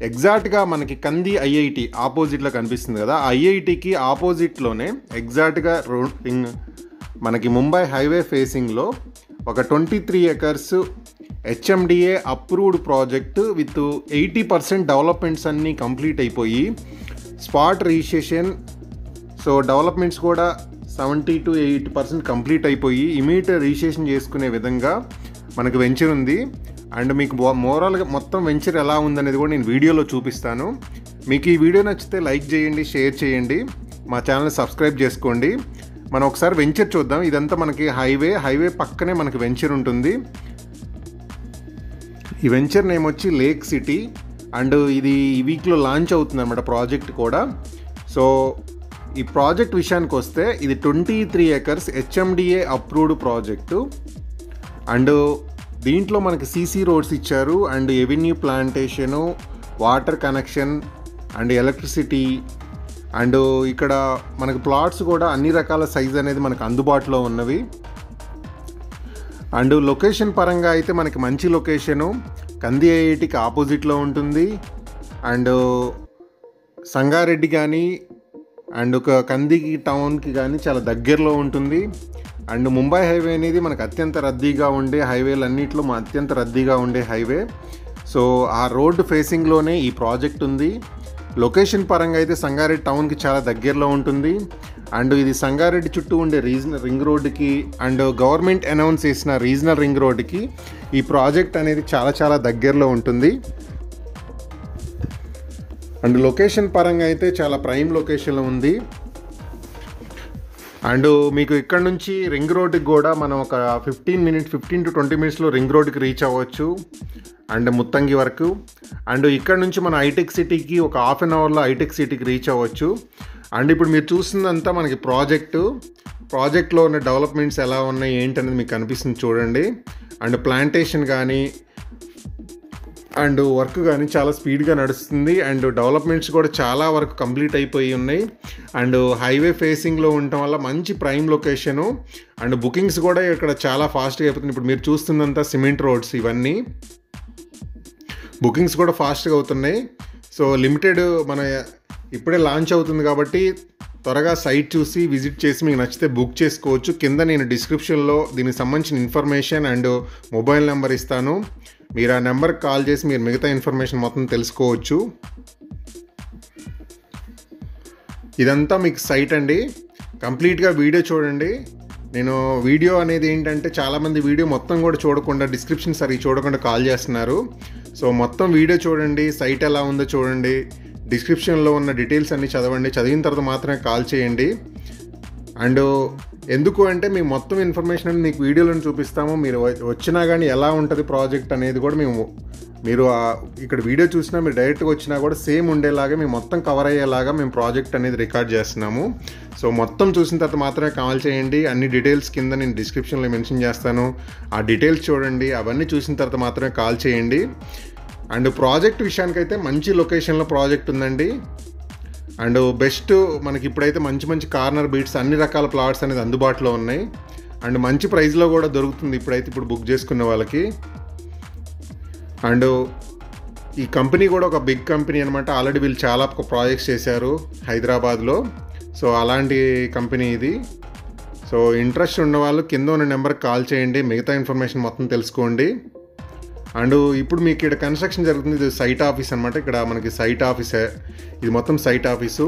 ఎగ్జాక్ట్గా మనకి కంది ఐఐటి ఆపోజిట్లో కనిపిస్తుంది కదా ఐఐటికి ఆపోజిట్లోనే ఎగ్జాక్ట్గా రో ఇం- మనకి ముంబై హైవే ఫేసింగ్లో ఒక twenty three acres HMDA approved project with eighty percent developments అన్నీ కంప్లీట్ అయిపోయి స్పాట్ రిజిస్ట్రేషన్ సో డెవలప్మెంట్స్ కూడా seventy to eighty percent complete అయిపోయి ఇమీడియట్ రిజిస్ట్రేషన్ చేసుకునే విధంగా మనకు వెంచర్ ఉంది అండ్ మీకు మోరల్గా మొత్తం వెంచర్ ఎలా ఉందనేది కూడా నేను వీడియోలో చూపిస్తాను మీకు ఈ వీడియో నచ్చితే లైక్ చేయండి షేర్ చేయండి మా ఛానల్ సబ్స్క్రైబ్ చేసుకోండి మనం ఒకసారి వెంచర్ చూద్దాం ఇదంతా మనకి హైవే హైవే పక్కనే మనకి వెంచర్ ఉంటుంది ఈ వెంచర్ నేమ్ వచ్చి లేక్ సిటీ అండ్ ఇది ఈ వీక్లో లాంచ్ అవుతుంది అనమాట ప్రాజెక్ట్ కూడా సో ఈ ప్రాజెక్ట్ విషయానికి వస్తే ఇది twenty three acres HMDA approved project and దీంట్లో మనకి సీసీ రోడ్స్ ఇచ్చారు and avenue plantation water connection and electricity and ఇక్కడ మనకి ప్లాట్స్ కూడా అన్ని రకాల సైజ్ అనేది మనకు అందుబాటులో ఉన్నవి అండ్ లొకేషన్ పరంగా అయితే మనకి మంచి లొకేషను కంది ఐఐటికి ఆపోజిట్లో ఉంటుంది అండ్ సంగారెడ్డి కానీ అండ్ ఒక కందికి టౌన్కి కానీ చాలా దగ్గరలో ఉంటుంది అండ్ ముంబై హైవే అనేది మనకు అత్యంత రద్దీగా ఉండే హైవేలు అన్నింటిలో మా అత్యంత రద్దీగా ఉండే హైవే సో ఆ రోడ్డు ఫేసింగ్లోనే ఈ ప్రాజెక్ట్ ఉంది లొకేషన్ పరంగా అయితే సంగారెడ్డి టౌన్కి చాలా దగ్గరలో ఉంటుంది అండ్ ఇది సంగారెడ్డి చుట్టూ ఉండే రీజనల్ రింగ్ రోడ్డుకి అండ్ గవర్నమెంట్ అనౌన్స్ చేసిన రీజనల్ రింగ్ రోడ్డుకి ఈ ప్రాజెక్ట్ అనేది చాలా చాలా దగ్గరలో ఉంటుంది అండ్ లొకేషన్ పరంగా అయితే చాలా ప్రైమ్ లొకేషన్లో ఉంది అండ్ మీకు ఇక్కడ నుంచి రింగ్ రోడ్కి కూడా మనం ఒక fifteen minutes fifteen to twenty మినిట్స్లో రింగ్ రోడ్కి రీచ్ అవ్వచ్చు అండ్ ముత్తంగి వరకు అండ్ ఇక్కడ నుంచి మన హైటెక్ సిటీకి ఒక హాఫ్ అన్ అవర్లో హైటెక్ సిటీకి రీచ్ అవ్వచ్చు అండ్ ఇప్పుడు మీరు చూస్తుందంతా మనకి ప్రాజెక్టు ప్రాజెక్ట్లో ఉన్న డెవలప్మెంట్స్ ఎలా ఉన్నాయి ఏంటనేది మీకు కనిపిస్తుంది చూడండి అండ్ ప్లాంటేషన్ కానీ అండ్ వర్క్ కానీ చాలా స్పీడ్గా నడుస్తుంది అండ్ డెవలప్మెంట్స్ కూడా చాలా వరకు కంప్లీట్ అయిపోయి ఉన్నాయి అండ్ హైవే ఫేసింగ్లో ఉండటం వల్ల మంచి ప్రైమ్ లొకేషను అండ్ బుకింగ్స్ కూడా ఇక్కడ చాలా ఫాస్ట్గా అయిపోతుంది ఇప్పుడు మీరు చూస్తుందంతా సిమెంట్ రోడ్స్ ఇవన్నీ బుకింగ్స్ కూడా ఫాస్ట్గా అవుతున్నాయి సో లిమిటెడ్ మన ఇప్పుడే లాంచ్ అవుతుంది కాబట్టి త్వరగా సైట్ చూసి విజిట్ చేసి మీకు నచ్చితే బుక్ చేసుకోవచ్చు కింద నేను డిస్క్రిప్షన్లో దీనికి సంబంధించిన ఇన్ఫర్మేషన్ అండ్ మొబైల్ నెంబర్ ఇస్తాను మీరు ఆ నెంబర్కి కాల్ చేసి మీరు మిగతా ఇన్ఫర్మేషన్ మొత్తం తెలుసుకోవచ్చు ఇదంతా మీకు సైట్ అండి కంప్లీట్గా వీడియో చూడండి నేను వీడియో అనేది ఏంటంటే చాలామంది వీడియో మొత్తం కూడా చూడకుండా డిస్క్రిప్షన్ సరిగ్గా చూడకుండా కాల్ చేస్తున్నారు సో మొత్తం వీడియో చూడండి సైట్ ఎలా ఉందో చూడండి డిస్క్రిప్షన్లో ఉన్న డీటెయిల్స్ అన్నీ చదవండి చదివిన తర్వాత మాత్రమే కాల్ చేయండి అండ్ ఎందుకు అంటే మేము మొత్తం ఇన్ఫర్మేషన్ అనేది మీకు వీడియోలను చూపిస్తాము మీరు వ- వచ్చినా కానీ ఎలా ఉంటుంది ప్రాజెక్ట్ అనేది కూడా మేము మీరు ఆ- ఇక్కడ వీడియో చూసినా మీరు డైరెక్ట్గా వచ్చినా కూడా సేమ్ ఉండేలాగా మేము మొత్తం కవర్ అయ్యేలాగా మేము ప్రాజెక్ట్ అనేది రికార్డ్ చేస్తున్నాము సో మొత్తం చూసిన తర్వాత మాత్రమే కాల్ చేయండి అన్ని డీటెయిల్స్ కింద నేను డిస్క్రిప్షన్లో మెన్షన్ చేస్తాను ఆ డీటెయిల్స్ చూడండి అవన్నీ చూసిన తర్వాత మాత్రమే కాల్ చేయండి అండ్ ప్రాజెక్ట్ విషయానికైతే మంచి లొకేషన్లో ప్రాజెక్ట్ ఉందండి అండ్ బెస్ట్ మనకి ఇప్పుడైతే మంచి మంచి కార్నర్ బీట్స్ అన్ని రకాల ప్లాట్స్ అనేది అందుబాటులో ఉన్నాయి అండ్ మంచి ప్రైస్లో కూడా దొరుకుతుంది ఇప్పుడైతే ఇప్పుడు బుక్ చేసుకున్న వాళ్ళకి అండ్ ఈ కంపెనీ కూడా ఒక బిగ్ కంపెనీ అనమాట ఆల్రెడీ వీళ్ళు చాలా ప్రాజెక్ట్స్ చేశారు హైదరాబాద్లో సో అలాంటి కంపెనీ ఇది సో ఇంట్రెస్ట్ ఉన్న వాళ్ళు కింద ఉన్న నెంబర్కి కాల్ చేయండి మిగతా ఇన్ఫర్మేషన్ మొత్తం తెలుసుకోండి అండ్ ఇప్పుడు మీకు ఇక్కడ కన్స్ట్రక్షన్ జరుగుతుంది ఇది సైట్ ఆఫీస్ అనమాట ఇక్కడ మనకి సైట్ ఆఫీసే ఇది మొత్తం సైట్ ఆఫీసు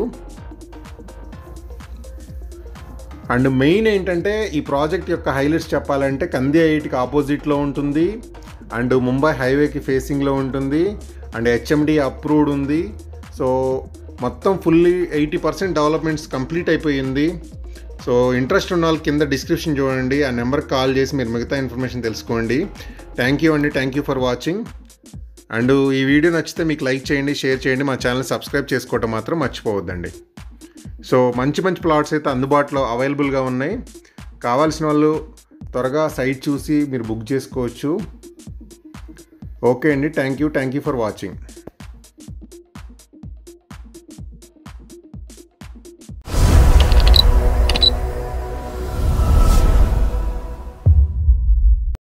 అండ్ మెయిన్ ఏంటంటే ఈ ప్రాజెక్ట్ యొక్క హైలైట్స్ చెప్పాలంటే కంది ఐఐటికి ఆపోజిట్లో ఉంటుంది అండ్ ముంబై హైవేకి ఫేసింగ్లో ఉంటుంది అండ్ హెచ్ఎండి అప్రూవ్డ్ ఉంది సో మొత్తం fully eighty percent developments complete అయిపోయింది సో ఇంట్రెస్ట్ ఉన్న వాళ్ళు కింద డిస్క్రిప్షన్ చూడండి ఆ నెంబర్కి కాల్ చేసి మీరు మిగతా ఇన్ఫర్మేషన్ తెలుసుకోండి థ్యాంక్ యూ అండి thank you for watching and ఈ వీడియో నచ్చితే మీకు లైక్ చేయండి షేర్ చేయండి మా ఛానల్ సబ్స్క్రైబ్ చేసుకోవటం మాత్రం మర్చిపోవద్దండి సో మంచి మంచి ప్లాట్స్ అయితే అందుబాటులో అవైలబుల్గా ఉన్నాయి కావాల్సిన వాళ్ళు త్వరగా సైట్ చూసి మీరు బుక్ చేసుకోవచ్చు ఓకే అండి thank you thank you for watching